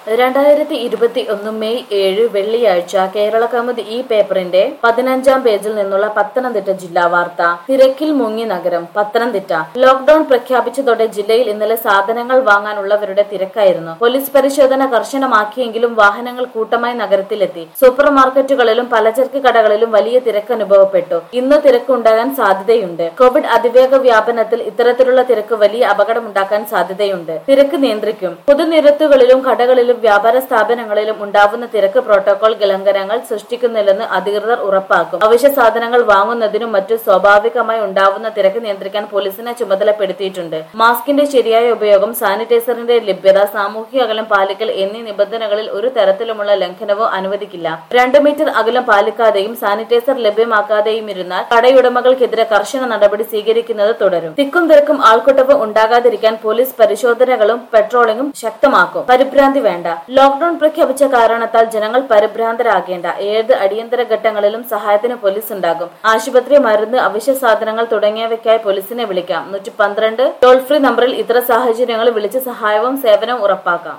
രണ്ടായിരത്തി ഇരുപത്തി ഒന്ന് മെയ് ഏഴ് വെള്ളിയാഴ്ച കേരള കൗമുദി ഈ പേപ്പറിന്റെ പതിനഞ്ചാം പേജിൽ നിന്നുള്ള പത്തനംതിട്ട ജില്ലാ വാർത്ത തിരക്കിൽ മുങ്ങി നഗരം പത്തനംതിട്ട ലോക്ഡൌൺ പ്രഖ്യാപിച്ചതോടെ ജില്ലയിൽ ഇന്നലെ സാധനങ്ങൾ വാങ്ങാനുള്ളവരുടെ തിരക്കായിരുന്നു പോലീസ് പരിശോധന കർശനമാക്കിയെങ്കിലും വാഹനങ്ങൾ കൂട്ടമായി നഗരത്തിലെത്തി സൂപ്പർ മാർക്കറ്റുകളിലും പലചരക്ക് കടകളിലും വലിയ തിരക്ക് അനുഭവപ്പെട്ടു ഇന്ന് തിരക്കുണ്ടാകാൻ സാധ്യതയുണ്ട് കോവിഡ് അതിവേഗ വ്യാപനത്തിൽ ഇത്തരത്തിലുള്ള തിരക്ക് വലിയ അപകടമുണ്ടാക്കാൻ സാധ്യതയുണ്ട് തിരക്ക് നിയന്ത്രിക്കും പൊതുനിരത്തുകളിലും കടകളിലും വ്യാപാര സ്ഥാപനങ്ങളിലും ഉണ്ടാവുന്ന തിരക്ക് പ്രോട്ടോകോൾ ലംഘനങ്ങൾ സൃഷ്ടിക്കുന്നില്ലെന്ന് അധികൃതർ ഉറപ്പാക്കും അവശ്യ സാധനങ്ങൾ വാങ്ങുന്നതിനും മറ്റു സ്വാഭാവികമായി ഉണ്ടാവുന്ന തിരക്ക് നിയന്ത്രിക്കാൻ പോലീസിനെ ചുമതലപ്പെടുത്തിയിട്ടുണ്ട് മാസ്കിന്റെ ശരിയായ ഉപയോഗം സാനിറ്റൈസറിന്റെ ലഭ്യത സാമൂഹിക അകലം പാലിക്കൽ എന്നീ നിബന്ധനകളിൽ ഒരു തരത്തിലുമുള്ള ലംഘനവും അനുവദിക്കില്ല രണ്ട് മീറ്റർ അകലം പാലിക്കാതെയും സാനിറ്റൈസർ ലഭ്യമാക്കാതെയും ഇരുന്നാൽ കടയുടമകൾക്കെതിരെ കർശന നടപടി സ്വീകരിക്കുന്നത് തുടരും തിക്കും തിരക്കും ആൾക്കൂട്ടവും ഉണ്ടാകാതിരിക്കാൻ പോലീസ് പരിശോധനകളും പെട്രോളിംഗും ശക്തമാക്കും പരിഭ്രാന്തി വേണ്ട ലോക്ഡൌൺ പ്രഖ്യാപിച്ച കാരണത്താൽ ജനങ്ങൾ പരിഭ്രാന്തരാകേണ്ട ഏത് അടിയന്തര ഘട്ടങ്ങളിലും സഹായത്തിന് പോലീസ് ഉണ്ടാകും ആശുപത്രി മരുന്ന് അവശ്യ സാധനങ്ങൾ തുടങ്ങിയവയ്ക്കായി പോലീസിനെ വിളിക്കാം നൂറ്റി പന്ത്രണ്ട് ടോൾ ഫ്രീ നമ്പറിൽ ഇത്തരം സാഹചര്യങ്ങളിൽ വിളിച്ച് സഹായവും സേവനവും ഉറപ്പാക്കാം